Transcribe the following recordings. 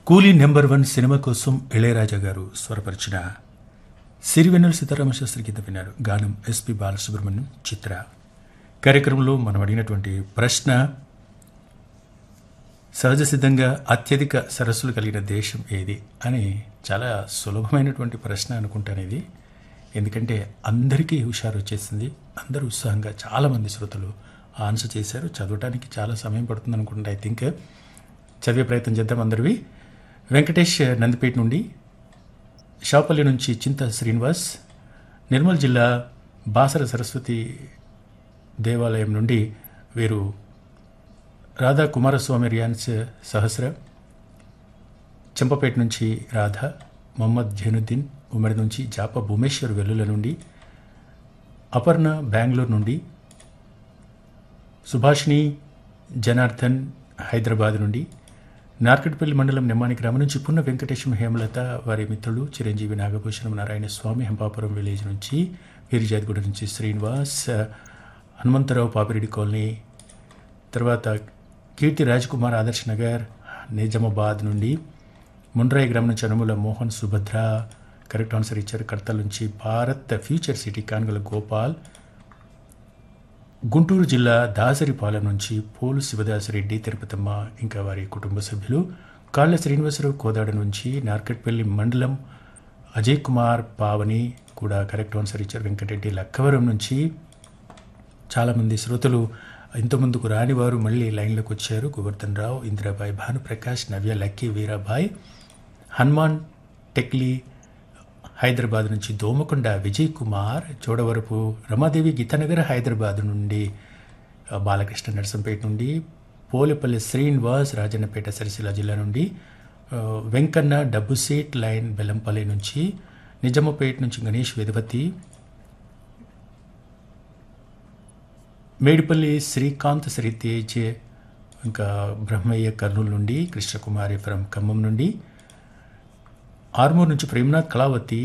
కూలీ number one cinema కోసం ఇళయరాజా గారు స్వరపరిచిన సిరివెన్నెల సీతారామ శాస్త్రి కింద విన్నారు గానం ఎస్పి బాలసుబ్రహ్మణ్యం చిత్ర కార్యక్రమంలో మనం అడిగినటువంటి ప్రశ్న సహజ సిద్ధంగా అత్యధిక సరస్సులు కలిగిన దేశం ఏది అని చాలా సులభమైనటువంటి ప్రశ్న అనుకుంటాను ఇది ఎందుకంటే అందరికీ హుషారు వచ్చేసింది అందరూ ఉత్సాహంగా చాలామంది శ్రోతలు ఆన్సర్ చేశారు చదవడానికి చాలా సమయం పడుతుంది అనుకుంటా ఐ థింక్ చదివే ప్రయత్నం చేద్దాం అందరివి వెంకటేష్ నందిపేట నుండి షాపల్లి నుంచి చింత శ్రీనివాస్ నిర్మల్ జిల్లా బాసర సరస్వతి దేవాలయం నుండి వీరు రాధా కుమారస్వామి రియాన్స్ సహస్ర చెంపపేట నుంచి రాధ మొహమ్మద్ జైనుద్దీన్ ఉమ్మడి నుంచి జాప భూమేశ్వర్ వెల్లుల నుండి అపర్ణ బెంగళూరు నుండి సుభాష్ని జనార్దన్ హైదరాబాద్ నుండి నార్కట్పల్లి మండలం నిమ్మాని గ్రామం నుంచి పున్న వెంకటేశం హేమలత వారి మిత్రులు చిరంజీవి నాగభూషణం నారాయణ స్వామి హంపాపురం విలేజ్ నుంచి వీరిజాదిగూడ నుంచి శ్రీనివాస్ హనుమంతరావు పాపిరెడ్డి కాలనీ తర్వాత కీర్తి రాజ్కుమార్ ఆదర్శ్ నగర్ నిజామాబాద్ నుండి ముండ్రాయి గ్రామం నుంచి అనుముల మోహన్ సుభద్ర కరెక్ట్ ఆన్సర్ ఇచ్చారు కర్తల నుంచి భారత్ ఫ్యూచర్ సిటీ కాన్గల గోపాల్ గుంటూరు జిల్లా దాసరిపాలెం నుంచి పోలు శివదాసరెడ్డి తిరుపతమ్మ ఇంకా వారి కుటుంబ సభ్యులు కాళ్ళ శ్రీనివాసరావు కోదాడ నుంచి నార్కట్పల్లి మండలం అజయ్ కుమార్ పావని కూడా కరెక్ట్ ఆన్సర్ ఇచ్చారు వెంకటరెడ్డి లక్కవరం నుంచి చాలామంది శ్రోతలు ఇంతకుముందుకు రాని వారు మళ్ళీ లైన్లోకి వచ్చారు గోవర్ధన్ రావు ఇందిరాబాయ్ భానుప్రకాష్ నవ్య లక్కీ వీరాబాయ్ హనుమాన్ టెక్లీ హైదరాబాద్ నుంచి దోమకొండ విజయ్ కుమార్ చోడవరపు రమాదేవి గీతానగర్ హైదరాబాద్ నుండి ఆ, బాలకృష్ణ నర్సంపేట నుండి పోలేపల్లి శ్రీనివాస్ రాజన్నపేట సిరిసిల్ల జిల్లా నుండి ఆ, వెంకన్న డబ్బు సీట్ లైన్ బెల్లంపల్లి నుంచి నిజామాపేట నుంచి గణేష్ వేదవతి మేడిపల్లి శ్రీకాంత్ శ్రీతేజ్ ఇంకా బ్రహ్మయ్య కర్నూలు నుండి కృష్ణకుమారి ఫ్రం ఖమ్మం నుండి ఆర్మూర్ నుంచి ప్రేమనాథ్ కళావతి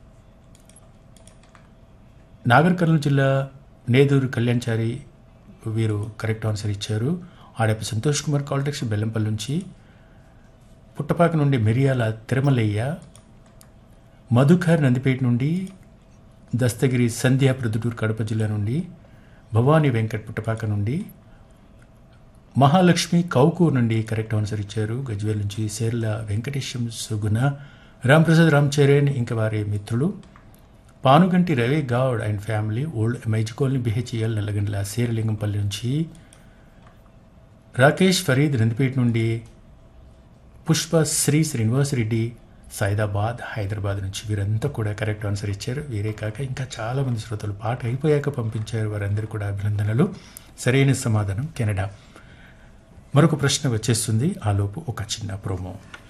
నాగర్ కర్నూలు జిల్లా నేదూరు కళ్యాణ్చారి వీరు కరెక్ట్ ఆన్సర్ ఇచ్చారు ఆడపి సంతోష్ కుమార్ కాల్టెక్స్ బెల్లంపల్లి నుంచి పుట్టపాక నుండి మిరియాల తిరుమలయ్య మధుకర్ నందిపేట నుండి దస్తగిరి సంధ్య ప్రొద్దుటూరు కడప జిల్లా నుండి భవానీ వెంకట్ పుట్టపాక నుండి మహాలక్ష్మి కౌకూర్ నుండి కరెక్ట్ ఆన్సర్ ఇచ్చారు గజ్వేల్ నుంచి సేర్ల వెంకటేశం సుగుణ రాంప్రసాద్ రామ్ చరణ్ ఇంకా వారి మిత్రులు Panuganti Ravi Goud and family old MIG colony BHEL Nallagandla Serilingampally నుంచి రాకేష్ ఫరీద్ నందిపేట నుండి పుష్ప శ్రీ శ్రీనివాసరెడ్డి సైదాబాద్ హైదరాబాద్ నుంచి వీరంతా కూడా కరెక్ట్ ఆన్సర్ ఇచ్చారు వీరే కాక ఇంకా చాలా మంది శ్రోతలు పాట అయిపోయాక పంపించారు వారందరూ కూడా అభినందనలు సరైన సమాధానం కెనడా మరొక ప్రశ్న వచ్చేస్తుంది ఆలోపు ఒక చిన్న ప్రోమో